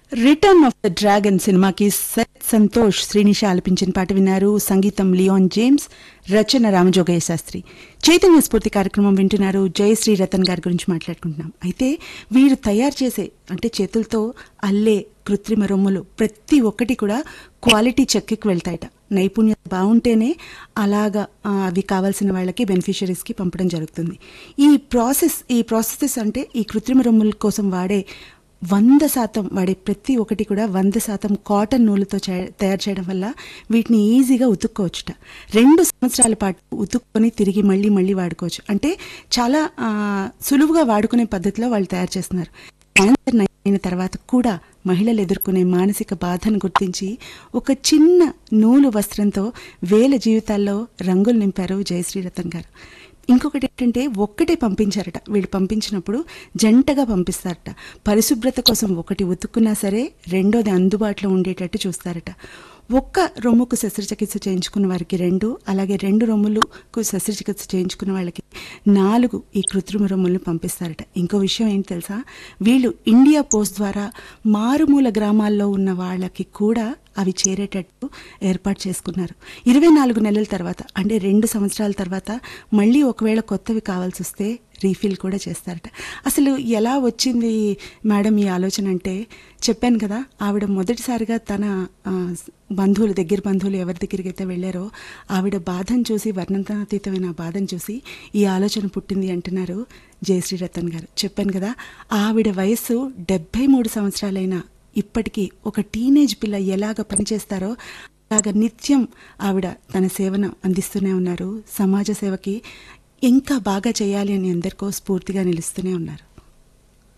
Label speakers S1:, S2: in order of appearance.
S1: return of the dragon సినిమాకి సత్ సంతోష్ శ్రీనిష ఆలపించిన పాట విన్నారు సంగీతం లియోన్ జేమ్స్ రచన రామజోగయ్య శాస్త్రి చైతన్య స్ఫూర్తి కార్యక్రమం వింటున్నారు జయశ్రీ రతన్ గారి గురించి మాట్లాడుకుంటున్నాం అయితే వీరు తయారు చేసే అంటే చేతులతో అల్లే కృత్రిమ రొమ్ములు ప్రతి ఒక్కటి కూడా క్వాలిటీ చెక్కి వెళ్తాయట నైపుణ్యత బాగుంటేనే అలాగా ఆ, అవి కావాల్సిన వాళ్ళకి బెనిఫిషరీస్కి పంపడం జరుగుతుంది ఈ ప్రాసెస్ ఈ ప్రాసెసెస్ అంటే ఈ కృత్రిమ రొమ్ముల కోసం వాడే వంద శాతం వాడే ప్రతి ఒక్కటి కూడా వంద శాతం కాటన్ నూలుతో చే- తయారు చేయడం వల్ల వీటిని ఈజీగా ఉతుక్కోవచ్చుట రెండు సంవత్సరాల పాటు ఉతుక్కొని తిరిగి మళ్ళీ మళ్ళీ వాడుకోవచ్చు అంటే చాలా ఆ, సులువుగా వాడుకునే పద్ధతిలో వాళ్ళు తయారు చేస్తున్నారు క్యాన్సర్ అయిన తర్వాత కూడా మహిళలు ఎదుర్కొనే మానసిక బాధను గుర్తించి ఒక చిన్న నూలు వస్త్రంతో వేల జీవితాల్లో రంగులు నింపారు జయశ్రీ రతన్ గారు ఇంకొకటి ఏంటంటే ఒక్కటే పంపించారట వీళ్ళు పంపించినప్పుడు జంటగా పంపిస్తారట పరిశుభ్రత కోసం ఒకటి ఉతుక్కున్నా సరే రెండోది అందుబాటులో ఉండేటట్టు చూస్తారట ఒక్క రొమ్ముకు శస్త్రచికిత్స చేయించుకున్న వారికి రెండు అలాగే రెండు రొమ్ములకు శస్త్రచికిత్స చేయించుకున్న వాళ్ళకి నాలుగు ఈ కృత్రిమ రొమ్ములను పంపిస్తారట ఇంకో విషయం ఏంటి తెలుసా వీళ్ళు ఇండియా పోస్ట్ ద్వారా మారుమూల గ్రామాల్లో ఉన్న వాళ్ళకి కూడా అవి చేరేటట్టు ఏర్పాటు చేసుకున్నారు ఇరవై నాలుగు నెలల తర్వాత అంటే రెండు సంవత్సరాల తర్వాత మళ్ళీ ఒకవేళ కొత్తవి కావాల్సి వస్తే రీఫిల్ కూడా చేస్తారట అసలు ఎలా వచ్చింది మేడం ఈ ఆలోచన అంటే చెప్పాను కదా ఆవిడ మొదటిసారిగా తన ఆ, బంధువులు దగ్గర బంధువులు ఎవరి దగ్గరికి అయితే వెళ్ళారో ఆవిడ బాధను చూసి వర్ణనాతీతమైన ఆ బాధను చూసి ఈ ఆలోచన పుట్టింది అంటున్నారు జయశ్రీ రతన్ గారు చెప్పాను కదా ఆవిడ వయస్సు డెబ్బై మూడు సంవత్సరాలైన ఇప్పటికీ ఒక టీనేజ్ పిల్ల ఎలాగ పనిచేస్తారో అలాగ నిత్యం ఆవిడ తన సేవను అందిస్తూనే ఉన్నారు సమాజ సేవకి ఇంకా బాగా చేయాలి అని అందరికో స్ఫూర్తిగా నిలుస్తూనే ఉన్నారు